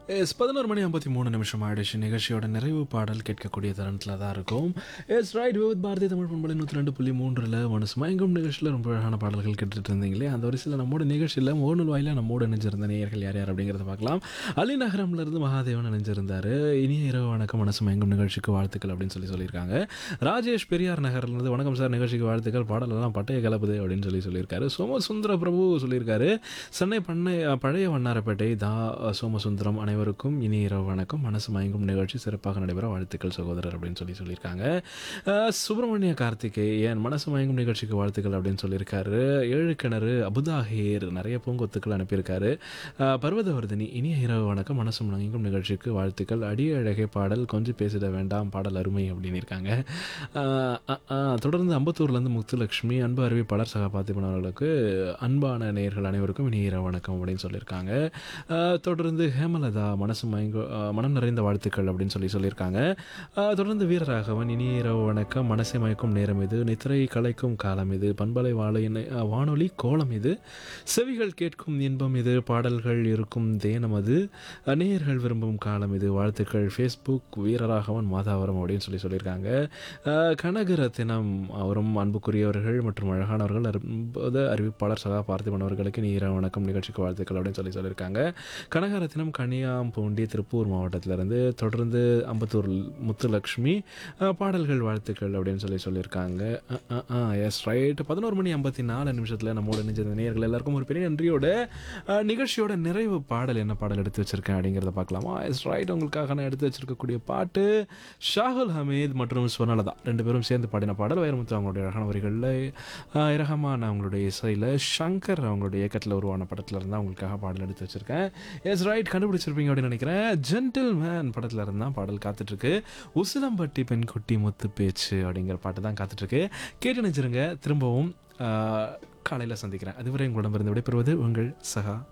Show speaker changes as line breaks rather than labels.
S பதினோரு மணி ஐம்பத்தி மூணு நிமிஷம் ஆயிடுச்சு நிகழ்ச்சியோட நிறைவு பாடல் கேட்கக்கூடிய தருணத்தில் தான் இருக்கும் yes right with Bharati Tamil பண்பலை நூற்றி ரெண்டு புள்ளி மூன்றில் மனசு மயங்கும் நிகழ்ச்சியில் ரொம்ப அழகான பாடல்கள் கேட்டுட்டு இருந்தீங்களே அந்த வரிசையில் நம்மோட நிகழ்ச்சியில் மோகனூல் வாயில நம்மோடு இணைஞ்சிருந்த நேயர்கள் யார் யார் அப்படிங்கிறத பார்க்கலாம் அலி நகரம்ல இருந்து மகாதேவன் இணைஞ்சிருந்தார் இனிய இரவு வணக்கம் மனசு மயங்கும் நிகழ்ச்சிக்கு வாழ்த்துக்கள் அப்படின்னு சொல்லி சொல்லியிருக்காங்க ராஜேஷ் பெரியார் நகர்லேருந்து வணக்கம் சார் நிகழ்ச்சிக்கு வாழ்த்துக்கள் பாடலெல்லாம் பட்டைய கலப்புது அப்படின்னு சொல்லி சொல்லியிருக்காரு சோமசுந்தர பிரபு சொல்லியிருக்காரு சென்னை பண்ணை பழைய வண்ணாரப்பேட்டை தா சோமசுந்தரம் அனைவருக்கும் இனி இரவு வணக்கம் மனசு மயங்கும் நிகழ்ச்சி சிறப்பாக நடைபெற வாழ்த்துக்கள் சகோதரர் அப்படின்னு சொல்லி சொல்லியிருக்காங்க அஹ், சுப்பிரமணிய கார்த்திகை என் மனசு மயங்கும் நிகழ்ச்சிக்கு வாழ்த்துக்கள் அப்படின்னு சொல்லியிருக்காரு ஏழு கிணறு அபுதாஹீர் நிறைய பூங்கொத்துக்கள் அனுப்பியிருக்காரு அஹ், பர்வதவர்தினி இனிய இரவு வணக்கம் மனசு மயங்கும் நிகழ்ச்சிக்கு வாழ்த்துக்கள் அடிய அழகை பாடல் கொஞ்சம் பேசிட வேண்டாம் பாடல் அருமை அப்படின்னு இருக்காங்க அஹ், அஹ், அஹ், தொடர்ந்து அம்பத்தூர்லேருந்து முத்துலட்சுமி அன்பு அறிவிப்பாளர் சகா பார்த்திபன் அவர்களுக்கு அன்பான நேயர்கள் அனைவருக்கும் இனி இரவு வணக்கம் அப்படின்னு சொல்லியிருக்காங்க அஹ், தொடர்ந்து ஹேமலதா மனசு மயங்க அஹ், மனம் நிறைந்த வாழ்த்துக்கள் அப்படின்னு சொல்லி சொல்லியிருக்காங்க அஹ், தொடர்ந்து வீரராகவன் இனி இரவு வணக்கம் மனசை மயக்கும் நேரம் இது நித்திரை கலைக்கும் காலம் இது பண்பலை வாழையின் அஹ், வானொலி கோலம் இது செவிகள் கேட்கும் இன்பம் இது பாடல்கள் இருக்கும் தேனம் அது அஹ், நேயர்கள் விரும்பும் காலம் இது வாழ்த்துக்கள் ஃபேஸ்புக் வீரராகவன் மாதாவரம் அப்படின்னு சொல்லி சொல்லியிருக்காங்க அஹ், கனகரத்தினம் அவரும் அன்புக்குரியவர்கள் மற்றும் அழகானவர்கள் அற்புத அறிவிப்பாளர் சகா பார்த்திபன் அவர்களுக்கு நீ இரவு வணக்கம் நிகழ்ச்சிக்கு வாழ்த்துக்கள் அப்படின்னு சொல்லி சொல்லியிருக்காங்க கனகரத்தினம் கனியாம்பூண்டி திருப்பூர் மாவட்டத்திலிருந்து தொடர்ந்து அம்பத்தூர் முத்துலக்ஷ்மி அஹ், பாடல்கள் வாழ்த்துக்கள் அப்படின்னு சொல்லி சொல்லியிருக்காங்க எஸ் ரைட் பதினோரு மணி ஐம்பத்தி நாலு நிமிஷத்தில் நம்மோட நினைஞ்ச நேயர்கள் எல்லாருக்கும் ஒரு பெரிய நன்றியோட அஹ், நிகழ்ச்சியோட நிறைவு பாடல் என்ன பாடல் எடுத்து வச்சிருக்கேன் அப்படிங்கிறத பார்க்கலாமா எஸ் ரைட் உங்களுக்காக நான் எடுத்து வச்சிருக்கக்கூடிய பாட்டு ஷாகுல் ஹமீத் மற்றும் ஸ்வர்ணலதா ரெண்டு பேரும் சேர்ந்து பாடின பாடல் வைரமுத்து அவங்களுடைய அழகான வரிகளில் இரகமான அவங்களுடைய இசையில் சங்கர் அவங்களுடைய இயக்கத்தில் உருவான படத்தில் இருந்தால் அவங்களுக்காக பாடல் எடுத்து வச்சிருக்கேன் எஸ் ரைட் கண்டுபிடிச்சிருப்பீங்க அப்படின்னு நினைக்கிறேன் ஜென்டில் மேன் படத்தில் இருந்தால் பாடல் காத்துட்ருக்கு உசிலம்பட்டி பெண்குட்டி முத்து பேச்சு அப்படிங்கிற பாட்டு தான் காத்துட்ருக்கு கேட்டு நினைச்சிருங்க திரும்பவும் காலையில் சந்திக்கிறேன் அதுவரை உங்களிடமிருந்து விடைபெறுவது உங்கள் சகா